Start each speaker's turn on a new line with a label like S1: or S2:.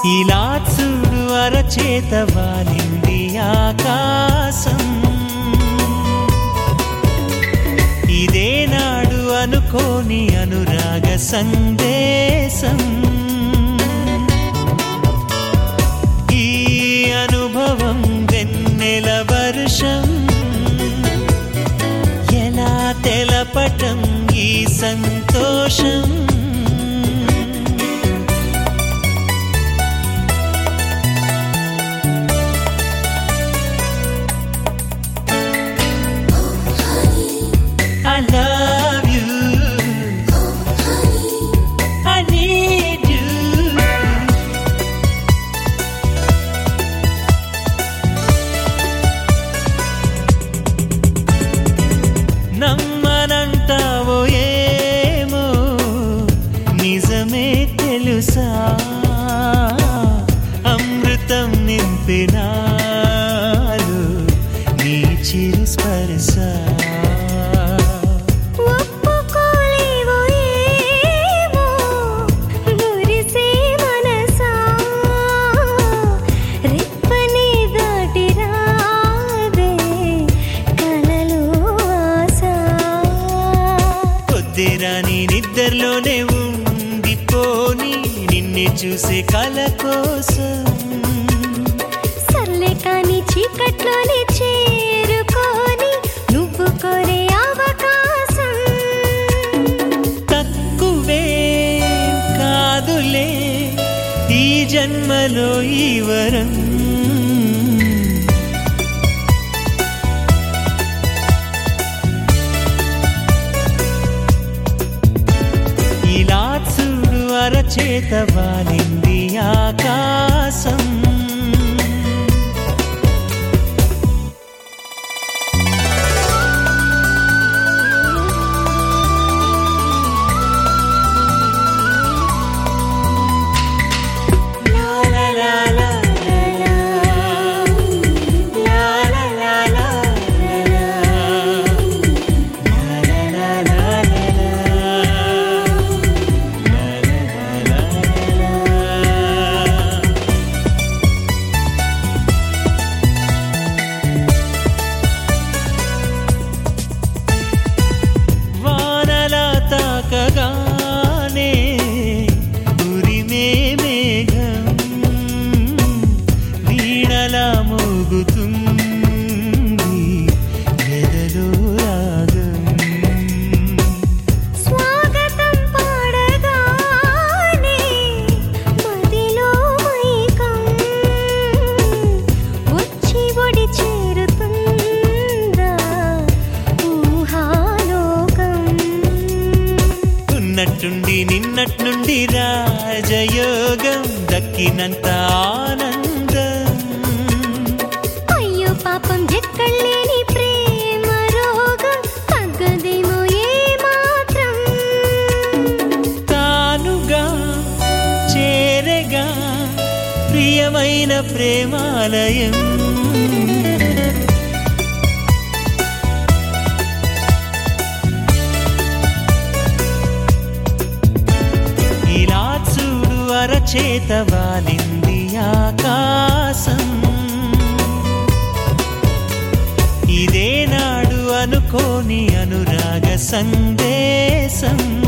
S1: ఇలా చూడు అరచేత వాలింది ఆకాశం ఇదే నాడు అనుకోని అనురాగ సందేశం ఈ అనుభవం వెన్నెల వర్షం ఎలా తెలపటం ఈ సంతోషం I love you. I need you. నమ్మనంటావో ఏమో నిజమే తెలుసా అమృతం నింపినాలు నీ చిరు స్పర్శ
S2: ఒప్పుకోలేవో ఏమో మురిసే మనసా రెప్పని దాటి రాదే కలలు ఆశ
S1: కొద్దిరాని నిద్రలోనే ఉండిపోని నిన్నే చూసే కల కోసం
S2: సర్లే కాని చీకట్లోనే చేరుకొని నువ్వు కోరే అవకాశం
S1: తక్కువే కాదులే ఈ జన్మలో ఈ వరం ఇలా చూడు అరచేత వాలింది ఆకాశం La la la la la la. La la la la la la. La la la la la la. La la la la la. వానలా తాకగానే ఉరిమే మేఘం వీణలా మోగుతుంది ఎదలో రాగం
S2: స్వాగతం పాడగానే మదిలో మైకం వచ్చి ఒడి చేరుతుందా ఊహాలోకం
S1: ఉన్నట్టుండి నిన్నట్నుండి రాజయోగం దక్కినంత ఆనందం
S2: అయ్యో పాపం ఎక్కడలేని ప్రేమ రోగం తగ్గదేమో ఏ మాత్రం
S1: తానుగా చేరగా ప్రియమైన ప్రేమాలయం ఇలా చూడు అరచేత వాలింది ఆకాశం ఇదే నాడు అనుకోని అనురాగ సందేశం